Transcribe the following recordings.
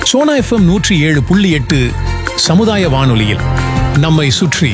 Sona FM நூற்றி ஏழு புள்ளி எட்டு சமுதாய வானொலியில் நம்மை சுற்றி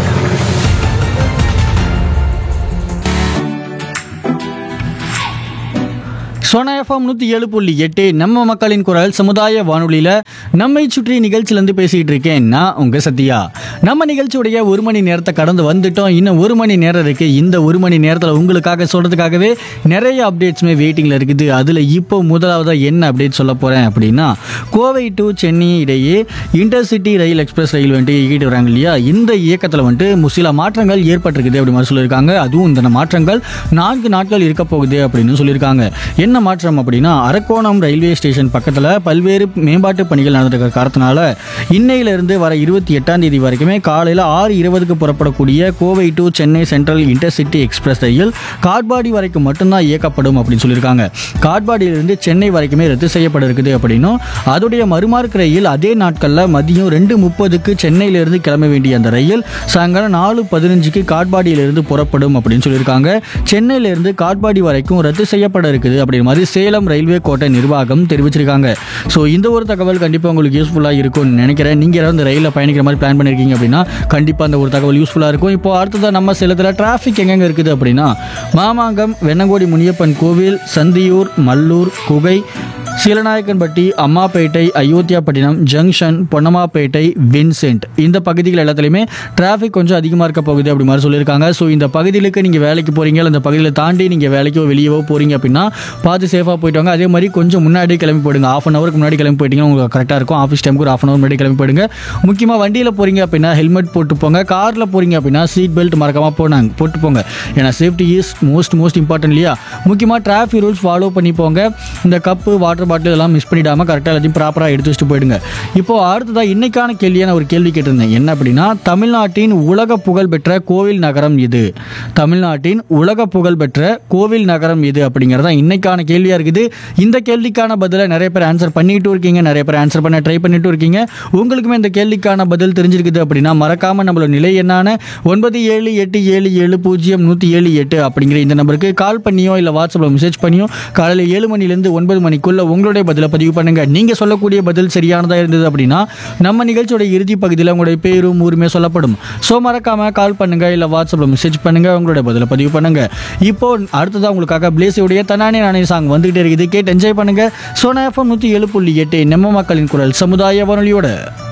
சோனா எஃப்எம் நூற்றி ஏழு புள்ளி எட்டு நம்ம மக்களின் குரல் சமுதாய வானொலியில் நம்மை சுற்றி நிகழ்ச்சியிலேருந்து பேசிகிட்டு இருக்கேன் நான் உங்கள் சத்யா நம்ம நிகழ்ச்சியுடைய ஒரு மணி நேரத்தை கடந்து வந்துட்டோம் இன்னும் ஒரு மணி நேரம் இருக்குது இந்த ஒரு மணி நேரத்தில் உங்களுக்காக சொல்கிறதுக்காகவே நிறைய அப்டேட்ஸுமே வெயிட்டிங்கில் இருக்குது அதில் இப்போ முதலாவதாக என்ன அப்டேட் சொல்ல போகிறேன் அப்படின்னா கோவை டு சென்னை இடையே இன்டர்சிட்டி ரயில் எக்ஸ்பிரஸ் ரயில் வந்துட்டு இயக்கிட்டு வராங்க இல்லையா இந்த இயக்கத்தில் வந்துட்டு சில மாற்றங்கள் ஏற்பட்டிருக்குது அப்படி மாதிரி சொல்லியிருக்காங்க அதுவும் இந்த மாற்றங்கள் நான்கு நாட்கள் இருக்க போகுது அப்படின்னு சொல்லியிருக்காங்க என்ன மாற்றம் அப்படின்னா அரக்கோணம் ரயில்வே ஸ்டேஷன் பக்கத்தில் பல்வேறு மேம்பாட்டு பணிகள் நடந்திருக்கிற காரணத்தினால இன்னையிலிருந்து வர இருபத்தி எட்டாம் தேதி வரைக்குமே காலையில் ஆறு இருபதுக்கு புறப்படக்கூடிய Kovai to Chennai central intercity express ரயில் காட்பாடி வரைக்கும் மட்டும்தான் இயக்கப்படும் அப்படின்னு சொல்லியிருக்காங்க காட்பாடியிலிருந்து சென்னை வரைக்குமே ரத்து செய்யப்பட இருக்குது அப்படின்னும் அதோடைய மறுமார்க் ரயில் அதே நாட்களில் மதியம் ரெண்டு முப்பதுக்கு சென்னையிலிருந்து கிளம்ப வேண்டிய அந்த ரயில் சாயங்காலம் நாலு பதினஞ்சுக்கு காட்பாடியிலிருந்து புறப்படும் அப்படின்னு சொல்லியிருக்காங்க சென்னையிலிருந்து காட்பாடி வரைக்கும் ரத்து செய்யப்பட இருக்குது அப்படிங்கிற மாதிரி சேலம் ரயில்வே கோட்டை நிர்வாகம் தெரிவிச்சிருக்காங்க ஸோ இந்த ஒரு தகவல் கண்டிப்பாக உங்களுக்கு யூஸ்ஃபுல்லாக இருக்கும்னு நினைக்கிறேன் நீங்கள் யாராவது இந்த ரயிலில் பயணிக்கிற மாதிரி பிளான் பண்ணியிருக்கீங்க அப்படின்னா கண்டிப்பாக அந்த ஒரு தகவல் யூஸ்ஃபுல்லாக இருக்கும் இப்போ அடுத்ததாக நம்ம சேலத்தில் டிராஃபிக் எங்கெங்கே இருக்குது அப்படின்னா மாமாங்கம் வெண்ணங்கோடி முனியப்பன் கோவில் சந்தியூர் மல்லூர் குகை சீலநாயக்கன்பட்டி அம்மாப்பேட்டை அயோத்தியாப்பட்டினம் ஜங்ஷன் பொன்னமாப்பேட்டை வின்சென்ட் இந்த பகுதிகள் எல்லாத்துலேயுமே டிராஃபிக் கொஞ்சம் அதிகமாக இருக்க போகுது அப்படி மாதிரி சொல்லியிருக்காங்க ஸோ இந்த பகுதிகளுக்கு நீங்கள் வேலைக்கு போகிறீங்க இல்லை இந்த பகுதியில் தாண்டி நீங்கள் வேலைக்கோ வெளியவோ போகிறீங்க அப்படின்னா பார்த்து சேஃபாக போயிட்டு வாங்க அதே மாதிரி கொஞ்சம் முன்னாடி கிளம்பி போயிடுங்க ஆஃப் அன் ஹவருக்கு முன்னாடி கிளம்பி போயிட்டீங்கன்னா உங்களுக்கு கரெக்டாக இருக்கும் ஆஃபீஸ் டைமுக்கு ஒரு ஆஃப் அன் ஹவர் முன்னாடி கிளம்பி போயிடுங்க முக்கியமாக வண்டியில் போகிறீங்க அப்படின்னா ஹெல்மெட் போட்டு போங்க காரில் போகிறீங்க அப்படின்னா சீட் பெல்ட் மறக்காமல் போனாங்க போட்டு போங்க ஏன்னா safety is most most important இல்லையா முக்கியமாக டிராஃபிக் ரூல்ஸ் ஃபாலோ பண்ணி போங்க இந்த கப்பு வாட்டர் பாட்டில் இதெல்லாம் மிஸ் பண்ணிடாமல் கரெக்டாக எல்லாத்தையும் ப்ராப்பராக எடுத்து வச்சுட்டு போயிடுங்க இப்போ அடுத்ததாக இன்னைக்கான கேள்வியை நான் ஒரு கேள்வி கேட்டிருந்தேன் என்ன அப்படின்னா தமிழ்நாட்டின் உலக புகழ் பெற்ற கோவில் நகரம் இது தமிழ்நாட்டின் உலக புகழ் பெற்ற கோவில் நகரம் இது அப்படிங்கிறதா இன்னைக்கான கேள்வியாக இருக்குது இந்த கேள்விக்கான பதிலை நிறைய பேர் ஆன்சர் பண்ணிட்டு இருக்கீங்க நிறைய பேர் ஆன்சர் பண்ண ட்ரை பண்ணிட்டு இருக்கீங்க உங்களுக்குமே இந்த கேள்விக்கான பதில் தெரிஞ்சிருக்குது அப்படின்னா மறக்காம நம்மளோட நிலை என்னான ஒன்பது ஏழு எட்டு ஏழு ஏழு பூஜ்ஜியம் நூற்றி ஏழு எட்டு அப்படிங்கிற இந்த நம்பருக்கு கால் பண்ணியோ இல்லை வாட்ஸ்அப்பில் மெசேஜ் பண்ணியோ காலையில் ஏழு மணிலேருந்து ஒன்பது மணிக்குள்ள உங்களுடைய பதிலை பதிவு பண்ணுங்க நீங்க சொல்லக்கூடிய பதில் சரியானதா இருந்தது அப்படின்னா நம்ம நிகழ்ச்சியோட இறுதி பகுதியில் உங்களுடைய பேரும் ஊருமே சொல்லப்படும் ஸோ மறக்காம கால் பண்ணுங்க இல்லை வாட்ஸ்அப்பில் மெசேஜ் பண்ணுங்க உங்களுடைய பதிலை பதிவு பண்ணுங்க இப்போ அடுத்ததாக உங்களுக்காக பிளேசியுடைய தனானே நானே சாங் வந்துகிட்டே இருக்குது கேட்டு என்ஜாய் பண்ணுங்க சோனா எஃப்எம் நூற்றி ஏழு புள்ளி எட்டு நம்ம மக்களின் குரல் சமுதாய வானொலியோட